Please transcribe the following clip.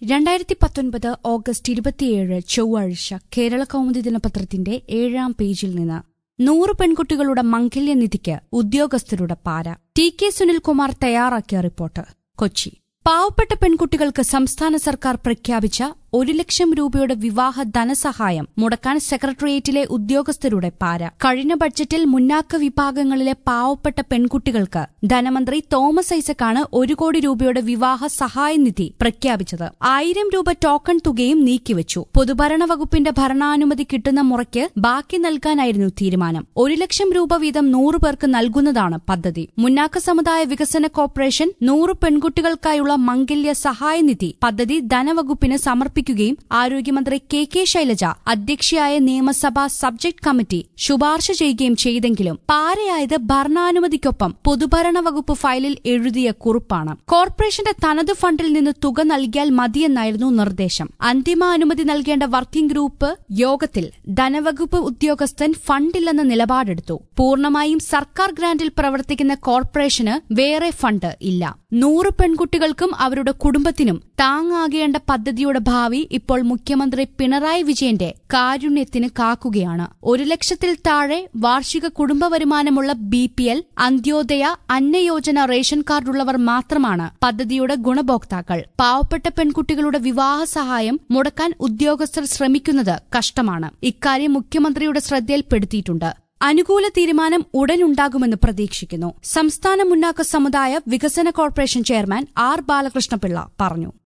രണ്ടായിരത്തി പത്തൊൻപത് ഓഗസ്റ്റ് ഇരുപത്തിയേഴ് ചൊവ്വാഴ്ച കേരള കൗമുദി ദിനപത്രത്തിന്റെ ഏഴാം പേജിൽ നിന്ന് നൂറ് പെൺകുട്ടികളുടെ മംഗല്യനിധിക്ക് ഉദ്യോഗസ്ഥരുടെ പാര ടി കെ സുനിൽകുമാർ തയ്യാറാക്കിയ റിപ്പോർട്ട് കൊച്ചി പാവപ്പെട്ട പെൺകുട്ടികൾക്ക് സംസ്ഥാന സർക്കാർ പ്രഖ്യാപിച്ച ഒരു ലക്ഷം രൂപയുടെ വിവാഹ ധനസഹായം മുടക്കാൻ സെക്രട്ടേറിയറ്റിലെ ഉദ്യോഗസ്ഥരുടെ പാര കഴിഞ്ഞ ബഡ്ജറ്റിൽ മുന്നാക്ക വിഭാഗങ്ങളിലെ പാവപ്പെട്ട പെൺകുട്ടികൾക്ക് ധനമന്ത്രി തോമസ് ഐസക്കാണ് ഒരു കോടി രൂപയുടെ വിവാഹ സഹായനിധി പ്രഖ്യാപിച്ചത് ആയിരം രൂപ ടോക്കൺ തുകയും നീക്കിവച്ചു പൊതുഭരണ വകുപ്പിന്റെ ഭരണാനുമതി കിട്ടുന്ന മുറയ്ക്ക് ബാക്കി നൽകാനായിരുന്നു തീരുമാനം ഒരു ലക്ഷം രൂപ വീതം നൂറ് പേർക്ക് നൽകുന്നതാണ് പദ്ധതി മുന്നാക്ക സമുദായ വികസന കോർപ്പറേഷൻ നൂറ് പെൺകുട്ടികൾക്കായുള്ള മംഗല്യ സഹായനിധി പദ്ധതി ധനവകുപ്പിന് സമർപ്പിക്കുകയും ആരോഗ്യമന്ത്രി കെ കെ ശൈലജ അധ്യക്ഷയായ നിയമസഭാ സബ്ജക്ട് കമ്മിറ്റി ശുപാർശ ചെയ്യുകയും ചെയ്തെങ്കിലും പാരയായത് ഭരണാനുമതിക്കൊപ്പം പൊതുഭരണ വകുപ്പ് ഫയലിൽ എഴുതിയ കുറിപ്പാണ് കോർപ്പറേഷന്റെ തനത് ഫണ്ടിൽ നിന്ന് തുക നൽകിയാൽ മതിയെന്നായിരുന്നു നിർദ്ദേശം അന്തിമ അനുമതി നൽകേണ്ട വർക്കിംഗ് ഗ്രൂപ്പ് യോഗത്തിൽ ധനവകുപ്പ് ഉദ്യോഗസ്ഥൻ ഫണ്ടില്ലെന്ന നിലപാടെടുത്തു പൂർണ്ണമായും സർക്കാർ ഗ്രാന്റിൽ പ്രവർത്തിക്കുന്ന കോർപ്പറേഷന് വേറെ ഫണ്ട് ഇല്ല നൂറ് പെൺകുട്ടികൾക്കും അവരുടെ കുടുംബത്തിനും താങ്ങാകേണ്ട പദ്ധതിയുടെ ഭാവി ഇപ്പോൾ മുഖ്യമന്ത്രി പിണറായി വിജയന്റെ കാരുണ്യത്തിന് കാക്കുകയാണ് ഒരു ലക്ഷത്തിൽ താഴെ വാർഷിക കുടുംബ വരുമാനമുള്ള B P L Antyodaya Anna Yojana ration കാർഡുള്ളവർ മാത്രമാണ് പദ്ധതിയുടെ ഗുണഭോക്താക്കൾ പാവപ്പെട്ട പെൺകുട്ടികളുടെ വിവാഹ സഹായം മുടക്കാൻ ഉദ്യോഗസ്ഥർ ശ്രമിക്കുന്നത് കഷ്ടമാണ് ഇക്കാര്യം മുഖ്യമന്ത്രിയുടെ ശ്രദ്ധയിൽപ്പെടുത്തിയിട്ടുണ്ട് അനുകൂല തീരുമാനം ഉടനുണ്ടാകുമെന്ന് പ്രതീക്ഷിക്കുന്നു സംസ്ഥാന മുന്നാക്ക സമുദായ വികസന കോർപ്പറേഷൻ ചെയർമാൻ ആർ ബാലകൃഷ്ണപിള്ള പറഞ്ഞു